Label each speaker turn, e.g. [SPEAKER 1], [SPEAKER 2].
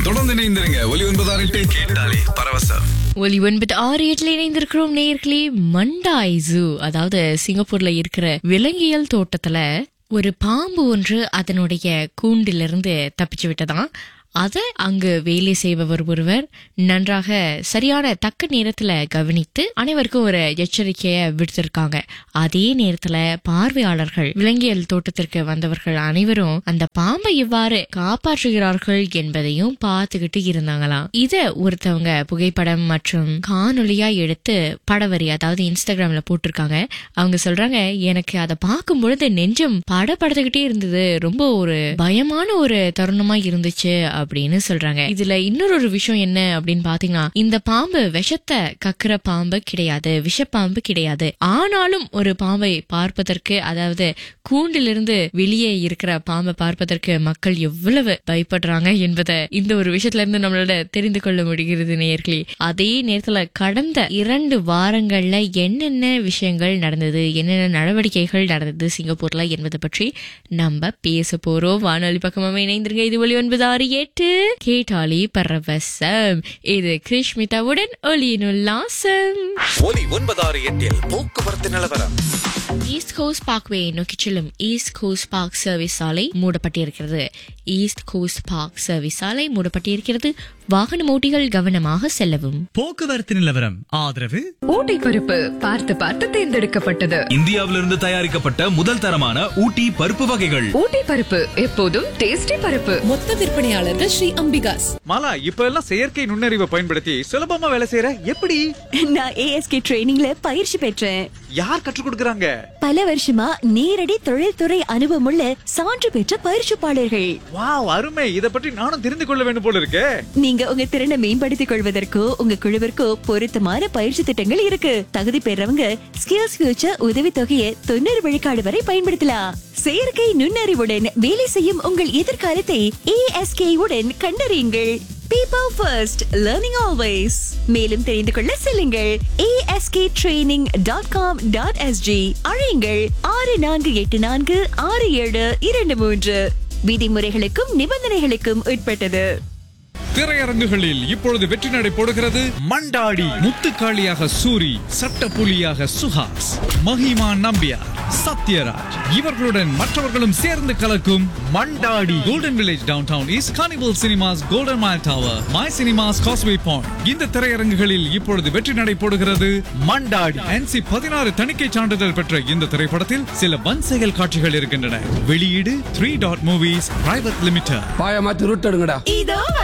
[SPEAKER 1] தொடர்ந்து இணைந்திருங்க ஒலி ஒன்பதாறு எட்டு கேட்டாலே பரவசம்
[SPEAKER 2] ஒலி ஒன்பது ஆறு எட்டுல இணைந்திருக்கிறோம் நேயர்களே மண்டாய் ஜூ அதாவது சிங்கப்பூர்ல இருக்கிற விலங்கியல் தோட்டத்துல ஒரு பாம்பு ஒன்று அதனுடைய கூண்டிலிருந்து தப்பிச்சு விட்டதாம் அதை அங்கு வேலை செய்பவர் ஒருவர் நன்றாக சரியான தக்க நேரத்துல கவனித்து அனைவருக்கும் ஒரு எச்சரிக்கைய விடுத்திருக்காங்க அதே நேரத்துல பார்வையாளர்கள் விலங்கியல் தோட்டத்திற்கு வந்தவர்கள் அனைவரும் அந்த பாம்பை எவ்வாறு காப்பாற்றுகிறார்கள் என்பதையும் பார்த்துக்கிட்டு இருந்தாங்களாம் இத ஒருத்தவங்க புகைப்படம் மற்றும் காணொலியா எடுத்து படவரி அதாவது இன்ஸ்டாகிராம்ல போட்டிருக்காங்க அவங்க சொல்றாங்க எனக்கு அதை பார்க்கும் பொழுது நெஞ்சம் படபடுத்துக்கிட்டே இருந்தது ரொம்ப ஒரு பயமான ஒரு தருணமா இருந்துச்சு அப்படின்னு சொல்றாங்க இதுல இன்னொரு ஒரு விஷயம் என்ன அப்படின்னு பாத்தீங்கன்னா இந்த பாம்பு விஷத்தை கக்குற பாம்பு கிடையாது விஷப்பாம்பு கிடையாது ஆனாலும் ஒரு பாம்பை பார்ப்பதற்கு அதாவது கூண்டிலிருந்து வெளியே இருக்கிற பாம்பை பார்ப்பதற்கு மக்கள் எவ்வளவு பயப்படுறாங்க என்பதை இந்த ஒரு விஷயத்துல இருந்து நம்மளால தெரிந்து கொள்ள முடிகிறது நேயர்களே அதே நேரத்துல கடந்த இரண்டு வாரங்கள்ல என்னென்ன விஷயங்கள் நடந்தது என்னென்ன நடவடிக்கைகள் நடந்தது சிங்கப்பூர்ல என்பதை பற்றி நம்ம பேச போறோம் வானொலி பக்கமாக இணைந்திருங்க இது ஒளி ஒன்பது ஆறு எட்டு கேட்டாலி பரவசம் இது கிருஷ்மிதாவுடன் ஒளியின் உல்லாசம்
[SPEAKER 3] ஒலி ஒன்பதாறு எட்டில் போக்குவரத்து நிலவரம்
[SPEAKER 2] ஈஸ்ட் கோஸ்ட் பார்க்வே நோக்கி செல்லும் ஈஸ்ட் கோஸ்ட் பார்க் சர்வீஸ் சாலை மூடப்பட்டிருக்கிறது ஈஸ்ட் கோஸ்ட் பார்க் சர்வீஸ் சாலை மூடப்பட்டிருக்கிறது வாகன ஓட்டிகள் கவனமாக செல்லவும்
[SPEAKER 4] போக்குவரத்து நிலவரம் ஆதரவு
[SPEAKER 5] ஊட்டி பருப்பு பார்த்து பார்த்து தேர்ந்தெடுக்கப்பட்டது
[SPEAKER 6] இந்தியாவிலிருந்து தயாரிக்கப்பட்ட முதல் தரமான ஊட்டி பருப்பு வகைகள்
[SPEAKER 5] ஊட்டி பருப்பு எப்போதும் டேஸ்டி பருப்பு
[SPEAKER 7] மொத்த விற்பனையாளர்கள் ஸ்ரீ அம்பிகாஸ்
[SPEAKER 8] மாலா இப்ப எல்லாம் செயற்கை நுண்ணறிவை பயன்படுத்தி சுலபமா வேலை செய்யற எப்படி
[SPEAKER 9] நான் ஏஎஸ்கே ட்ரைனிங்ல பயிற்சி பெற்றேன்
[SPEAKER 8] யார் கற்றுக் கொடுக்கறாங்க
[SPEAKER 9] பல வருஷமா நேரடி தொழில்துறை அனுபவமுள்ள சான்று பெற்ற பயிற்சிப்பாளர்கள்
[SPEAKER 8] வாவ் அருமை இத பற்றி நானும் தெரிந்து கொள்ள வேண்டும் போல இருக்கே
[SPEAKER 9] நீங்க உங்க திறனை மேம்படுத்திக் கொள்வதற்கோ உங்க குழுவிற்கோ பொருத்தமான பயிற்சி திட்டங்கள் இருக்கு தகுதி பெறவங்க ஸ்கில்ஸ் ஃபியூச்சர் உதவித்தொகையை தொண்ணூறு விழுக்காடு வரை பயன்படுத்தலாம் செயற்கை நுண்ணறிவுடன் வேலை செய்யும் உங்கள் எதிர்காலத்தை ஏஎஸ்கே உடன் கண்டறியுங்கள் பீப்பிள் ஃபர்ஸ்ட் லேர்னிங் ஆல்வேஸ் மேலும் தெரிந்து கொள்ள செல்லுங்கள் ASK training dot com dot SG அழையுங்கள் ஆறு நான்கு எட்டு நான்கு ஆறு ஏழு இரண்டு மூன்று விதிமுறைகளுக்கும் நிபந்தனைகளுக்கும் உட்பட்டது
[SPEAKER 8] திரையரங்குகளில் இப்பொழுது வெற்றி நடை போடுகிறது மண்டாடி முத்துக்காளியாக சூரி சட்டப்புலியாக சுஹாஸ் மஹிமா நம்பியார் சத்யராஜ் இவர்களுடன் மற்றவர்களும் சேர்ந்து கலக்கும் Mandaadi golden village down town is carnival cinemas golden mile tower my cinemas causeway point இந்த திரையரங்குகளில் இப்பொழுது வெற்றி நடை போடுகிறது மண்டாடி என்சி பதினாறு தணிக்கை சான்றிதழ் பெற்ற இந்த திரைப்படத்தில் சில வன் செயல் காட்சிகள் இருக்கின்றன வெளியீடு three dot movies private limited
[SPEAKER 10] பாய மாத்தி ரூட் எடுங்கடா
[SPEAKER 9] இதோ